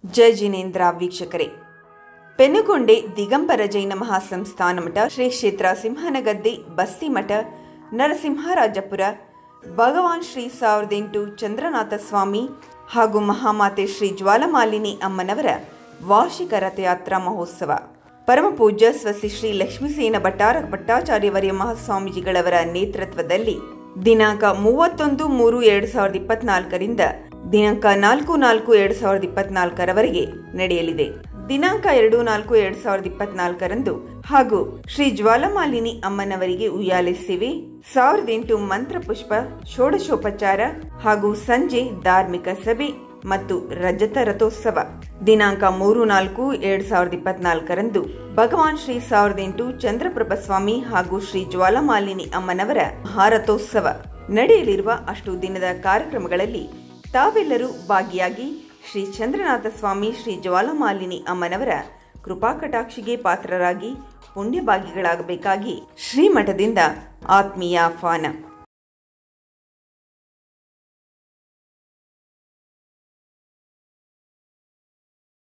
ಜಯ ಜಿನೇಂದ್ರ ವೀಕ್ಷಕರೇ ಪೆನುಗೊಂಡೆ ದಿಗಂಬರ ಜೈನ ಮಹಾಸಂಸ್ಥಾನ ಮಠ ಶ್ರೀ ಕ್ಷೇತ್ರ ಸಿಂಹನಗದ್ದೆ ಬಸ್ತಿಮಠ ನರಸಿಂಹರಾಜಪುರ ಭಗವಾನ್ ಶ್ರೀ ಸಾವಿರದ ಎಂಟು ಚಂದ್ರನಾಥ ಸ್ವಾಮಿ ಹಾಗೂ ಮಹಾಮಾತೆ ಶ್ರೀ ಜ್ವಾಲಮಾಲಿನಿ ಅಮ್ಮನವರ ವಾರ್ಷಿಕ ರಥಯಾತ್ರಾ ಮಹೋತ್ಸವ ಪರಮ ಪೂಜ್ಯ ಸ್ವಸ್ತಿ ಶ್ರೀ ಲಕ್ಷ್ಮೀಸೇನ ಭಟ್ಟಾರ ಭಟ್ಟಾಚಾರ್ಯವರ್ಯ ಮಹಾಸ್ವಾಮೀಜಿಗಳವರ ನೇತೃತ್ವದಲ್ಲಿ ದಿನಾಂಕ ಮೂವತ್ತೊಂದು ಮೂರು ಎರಡು ಸಾವಿರದ ಇಪ್ಪತ್ನಾಲ್ಕರಿಂದ ದಿನಾಂಕ ನಾಲ್ಕು ನಾಲ್ಕು ಎರಡು ಸಾವಿರದ ಇಪ್ಪತ್ನಾಲ್ಕರವರೆಗೆ ನಡೆಯಲಿದೆ ದಿನಾಂಕ ಎರಡು ನಾಲ್ಕು ಎರಡು ಸಾವಿರದ ಇಪ್ಪತ್ನಾಲ್ಕರಂದು ಹಾಗೂ ಶ್ರೀ ಜ್ವಾಲಮಾಲಿನಿ ಅಮ್ಮನವರಿಗೆ ಉಯ್ಯಾಲೆ ಸೇವೆ ಸಾವಿರದ ಎಂಟು ಮಂತ್ರಪುಷ್ಪ ಷೋಡಶೋಪಚಾರ ಹಾಗೂ ಸಂಜೆ ಧಾರ್ಮಿಕ ಸಭೆ ಮತ್ತು ರಜತ ರಥೋತ್ಸವ ದಿನಾಂಕ ಮೂರು ನಾಲ್ಕು ಎರಡ್ ಸಾವಿರದ ಇಪ್ಪತ್ನಾಲ್ಕರಂದು ಭಗವಾನ್ ಶ್ರೀ ಸಾವಿರದ ಎಂಟು ಚಂದ್ರಪ್ರಭ ಸ್ವಾಮಿ ಹಾಗೂ ಶ್ರೀ ಜ್ವಾಲಮಾಲಿನಿ ಅಮ್ಮನವರ ಮಹಾರಥೋತ್ಸವ ನಡೆಯಲಿರುವ ಅಷ್ಟು ದಿನದ ಕಾರ್ಯಕ್ರಮಗಳಲ್ಲಿ ತಾವೆಲ್ಲರೂ ಭಾಗಿಯಾಗಿ ಶ್ರೀ ಚಂದ್ರನಾಥ ಸ್ವಾಮಿ ಶ್ರೀ ಜ್ವಾಲಮಾಲಿನಿ ಅಮ್ಮನವರ ಕೃಪಾಕಟಾಕ್ಷಿಗೆ ಪಾತ್ರರಾಗಿ ಪುಣ್ಯಭಾಗಿಗಳಾಗಬೇಕಾಗಿ ಶ್ರೀಮಠದಿಂದ ಆತ್ಮೀಯ ಆಹ್ವಾನ